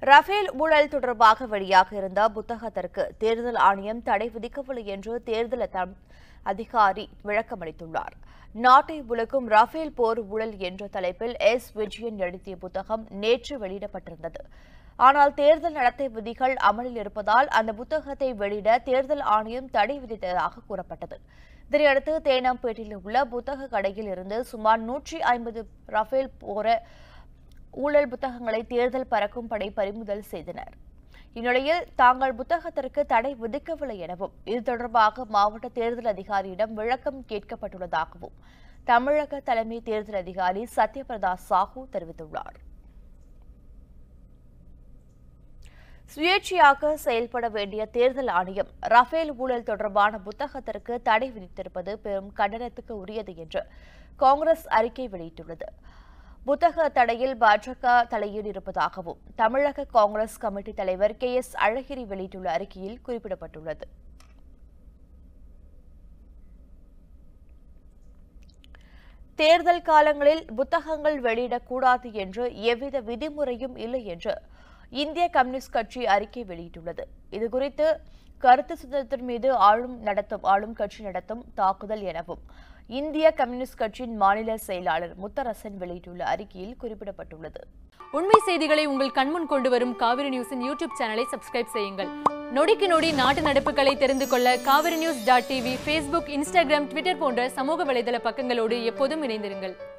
Rafale ஊழல் தொடர்பாக வெளியாக இருந்த புத்தகத்திற்கு தேர்தல் ஆணையம் தடை விதிக்கவில்லை என்று தேர்தல் அத- அதிகாரி விளக்கமளித்துள்ளார் நாட்டை உலக்கும் ரஃபேல் போர் ஊழல் என்ற தலைப்பில் எஸ் விஜயன் எழுதிய புத்தகம் நேற்று வெளியிடப்பட்டிருந்தது ஆனால் தேர்தல் நடத்தை விதிகள் அமலில் இருப்பதால் அந்த புத்தகத்தை வெளியிட தேர்தல் ஆணையம் தடை விதித்ததாக கூறப்பட்டது இதனையடுத்து தேனாம்பேட்டையில் உள்ள புத்தக கடையில் இருந்து சுமார் நூற்றி ஐம்பது ரஃபேல் போர ஊழல் புத்தகங்களை தேர்தல் பறக்கும் படை பறிமுதல் செய்தனர் இந்நிலையில் தாங்கள் புத்தகத்திற்கு தடை விதிக்கவில்லை எனவும் இது தொடர்பாக மாவட்ட தேர்தல் அதிகாரியிடம் விளக்கம் கேட்கப்பட்டுள்ளதாகவும் தமிழக தலைமை தேர்தல் அதிகாரி சத்யபிரதா சாஹூ தெரிவித்துள்ளார் சுயேட்சையாக செயல்பட வேண்டிய தேர்தல் ஆணையம் ரஃபேல் ஊழல் தொடர்பான புத்தகத்திற்கு தடை விதித்திருப்பது பெரும் கண்டனத்துக்கு உரியது என்று காங்கிரஸ் அறிக்கை வெளியிட்டுள்ளது புத்தக தடையில் பாஜக தலையீடு இருப்பதாகவும் தமிழக காங்கிரஸ் கமிட்டி தலைவர் கே எஸ் அழகிரி வெளியிட்டுள்ள அறிக்கையில் குறிப்பிடப்பட்டுள்ளது தேர்தல் காலங்களில் புத்தகங்கள் வெளியிடக்கூடாது என்று எவ்வித விதிமுறையும் இல்லை என்று இந்திய கம்யூனிஸ்ட் கட்சி அறிக்கை வெளியிட்டுள்ளது இதுகுறித்து கருத்து சுதந்திரத்தின் மீது ஆளும் நடத்தும் ஆளும் கட்சி நடத்தும் தாக்குதல் எனவும் இந்திய கம்யூனிஸ்ட் கட்சியின் மாநில செயலாளர் முத்தரசன் வெளியிட்டுள்ள அறிக்கையில் குறிப்பிடப்பட்டுள்ளது உண்மை செய்திகளை உங்கள் கண்முன் கொண்டு வரும் காவிரி நியூஸின் யூடியூப் சேனலை சப்ஸ்கிரைப் செய்யுங்கள் நொடிக்கு நொடி நாட்டு நடப்புகளை தெரிந்து கொள்ள Kaveri news dot TV Facebook Instagram Twitter போன்ற சமூக வலைதள பக்கங்களோடு எப்போதும் இணைந்திருங்கள்